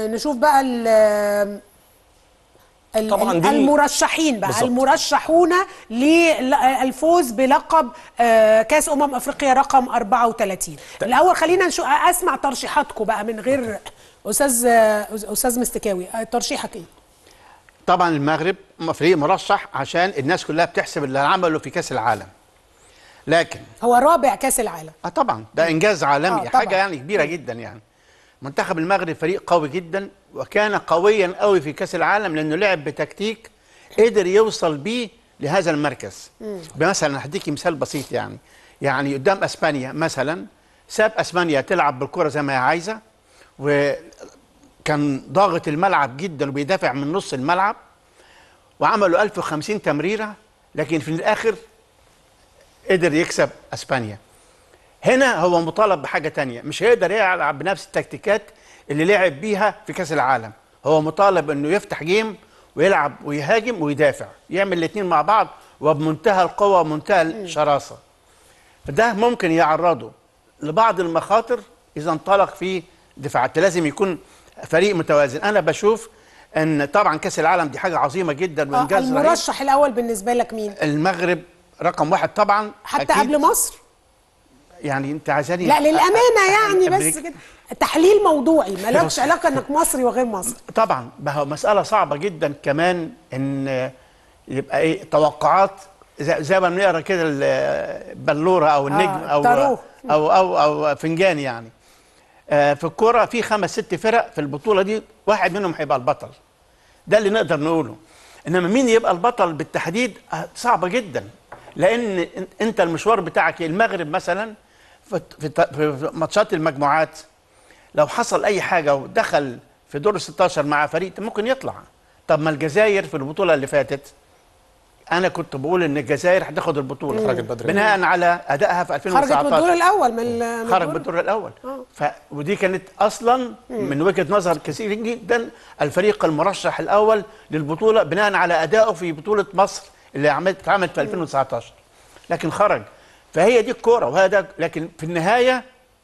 نشوف بقى ال ال- طبعاً ال- دي- المرشحين بقى بالظبط. المرشحون للفوز بلقب آه، كاس امم افريقيا رقم 34 الاول خلينا نشوف اسمع ترشيحاتكم بقى من غير استاذ آه، استاذ مستكاوي آه، ترشيحك ايه طبعا المغرب فريق مرشح عشان الناس كلها بتحسب اللي عمله في كاس العالم لكن هو رابع كاس العالم اه طبعا ده انجاز عالمي آه، طبعاً. حاجه يعني كبيره جدا يعني منتخب المغرب فريق قوي جدا وكان قويا قوي في كاس العالم لانه لعب بتكتيك قدر يوصل بيه لهذا المركز مثلا هديكي مثال بسيط يعني يعني قدام اسبانيا مثلا ساب اسبانيا تلعب بالكره زي ما هي عايزه وكان ضاغط الملعب جدا وبيدافع من نص الملعب وعملوا 1050 تمريره لكن في الاخر قدر يكسب اسبانيا هنا هو مطالب بحاجه تانية مش هيقدر يلعب بنفس التكتيكات اللي لعب بيها في كاس العالم هو مطالب انه يفتح جيم ويلعب ويهاجم ويدافع يعمل الاثنين مع بعض وبمنتهى القوه ومنتهى الشراسه فده ممكن يعرضه لبعض المخاطر اذا انطلق في دفاعات لازم يكون فريق متوازن انا بشوف ان طبعا كاس العالم دي حاجه عظيمه جدا آه، وانجاز رهيب المرشح الاول بالنسبه لك مين المغرب رقم واحد طبعا حتى أكيد. قبل مصر يعني انت عايزاني لا للامانه يعني بس أمريكا- كده تحليل موضوعي مالكش علاقه انك مصري وغير مصري طبعا ما هو مسألة صعبة جدا كمان ان يبقى ايه توقعات زي, زي ما بنقرا كده البلورة او النجم او طاروخ. او او او فنجان يعني آه، في الكرة في خمس ست فرق في البطولة دي واحد منهم هيبقى البطل ده اللي نقدر نقوله انما مين يبقى البطل بالتحديد آه، صعبة جدا لان إن- انت المشوار بتاعك المغرب مثلا في في في ماتشات المجموعات لو حصل اي حاجه ودخل في دور ال 16 مع فريق ممكن يطلع طب ما الجزائر في البطوله اللي فاتت انا كنت بقول ان الجزائر هتاخد البطوله خرجت بدري. بناء على ادائها في خرجت من الدور 2019 الاول من ال- من خرج الدور- بالدور الاول آه. ف... ودي كانت اصلا من وجهه نظر كثير جدا الفريق المرشح الاول للبطوله بناء على ادائه في بطوله مصر اللي عملت اتعملت في 2019 لكن خرج فهي دي الكوره وهذا لكن في النهايه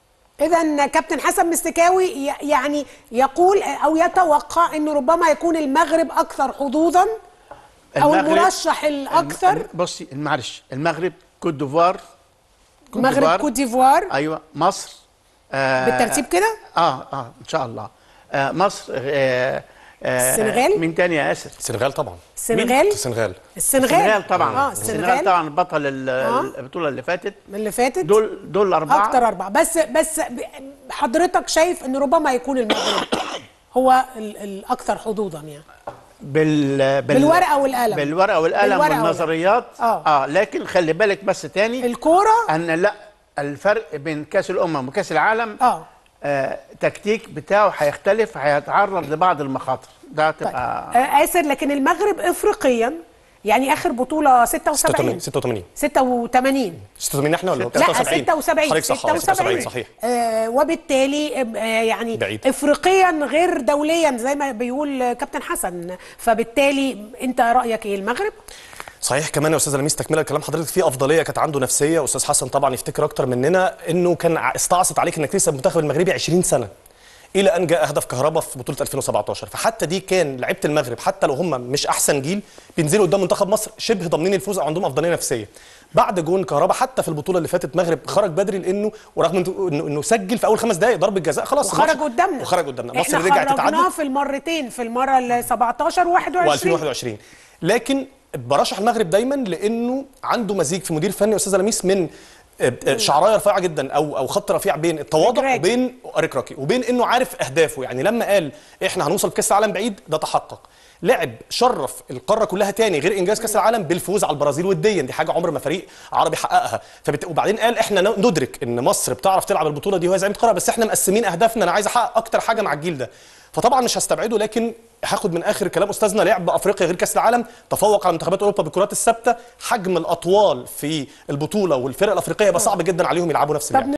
اذا كابتن حسن مستكاوي ي- يعني يقول او يتوقع انه ربما يكون المغرب اكثر حظوظا او المغرب- المرشح الاكثر الم- بصي معلش المغرب كوت ديفوار كوت المغرب ديفوار. كوت ديفوار ايوه مصر آه بالترتيب كده اه اه ان شاء الله آه مصر آه آه السنغال؟ مين تاني يا اسف السنغال طبعا السنغال السنغال السنغال السنغال طبعا اه السنغال السنغال طبعا بطل ال- آه. البطوله اللي فاتت من اللي فاتت دول دول اربعه اكتر اربعه بس بس ب- حضرتك شايف ان ربما يكون المغرب هو ال- الاكثر حظوظا يعني بال... بال... بالورقة والقلم. بالورقه والقلم بالورقة والنظريات آه. اه لكن خلي بالك بس تاني الكوره ان لا الفرق بين كاس الامم وكاس العالم اه آه تكتيك بتاعه هيختلف هيتعرض لبعض المخاطر ده طيب تبقى آه، آسر لكن المغرب افريقيا يعني اخر بطوله 76 86 86 86 احنا ولا لا 76 76 حضرتك صح آه، 76 صحيح آه وبالتالي آه يعني بعيد. افريقيا غير دوليا زي ما بيقول آه، كابتن حسن فبالتالي انت رايك ايه المغرب صحيح كمان يا استاذ لميس تكمله كلام حضرتك في افضليه كانت عنده نفسيه استاذ حسن طبعا يفتكر اكتر مننا انه كان ع- استعصت عليك انك تكسب المنتخب المغربي 20 سنه الى ان جاء هدف كهربا في بطوله 2017 فحتى دي كان لعيبه المغرب حتى لو هم مش احسن جيل بينزلوا قدام منتخب مصر شبه ضامنين الفوز او عندهم افضليه نفسيه بعد جون كهربا حتى في البطوله اللي فاتت المغرب خرج بدري لانه ورغم انه انه إنه سجل في اول خمس دقائق ضربه جزاء خلاص وخرج الماتش- قدامنا وخرج قدامنا مصر احنا رجعت خرجناه تتعادل في المرتين في المره ال 17 و21 و2021 لكن برشح المغرب دايما لانه عنده مزيج في مدير فني استاذ لميس من آه، آه، شعرايه رفيعه جدا او او خط رفيع بين التواضع ركراكي. وبين ركراكي وبين انه عارف اهدافه يعني لما قال احنا هنوصل كاس العالم بعيد ده تحقق لعب شرف القاره كلها تاني غير انجاز كاس العالم بالفوز على البرازيل وديا دي حاجه عمر ما فريق عربي حققها فبت... وبعدين قال احنا ن- ندرك ان مصر بتعرف تلعب البطوله دي وهي زعيمه قاره بس احنا مقسمين اهدافنا انا عايز احقق اكتر حاجه مع الجيل ده فطبعا مش هستبعده لكن هاخد من اخر كلام استاذنا لعب افريقيا غير كاس العالم تفوق على منتخبات اوروبا بالكرات الثابته حجم الاطوال في البطوله والفرق الافريقيه يبقى صعب جدا عليهم يلعبوا نفس طب اللعب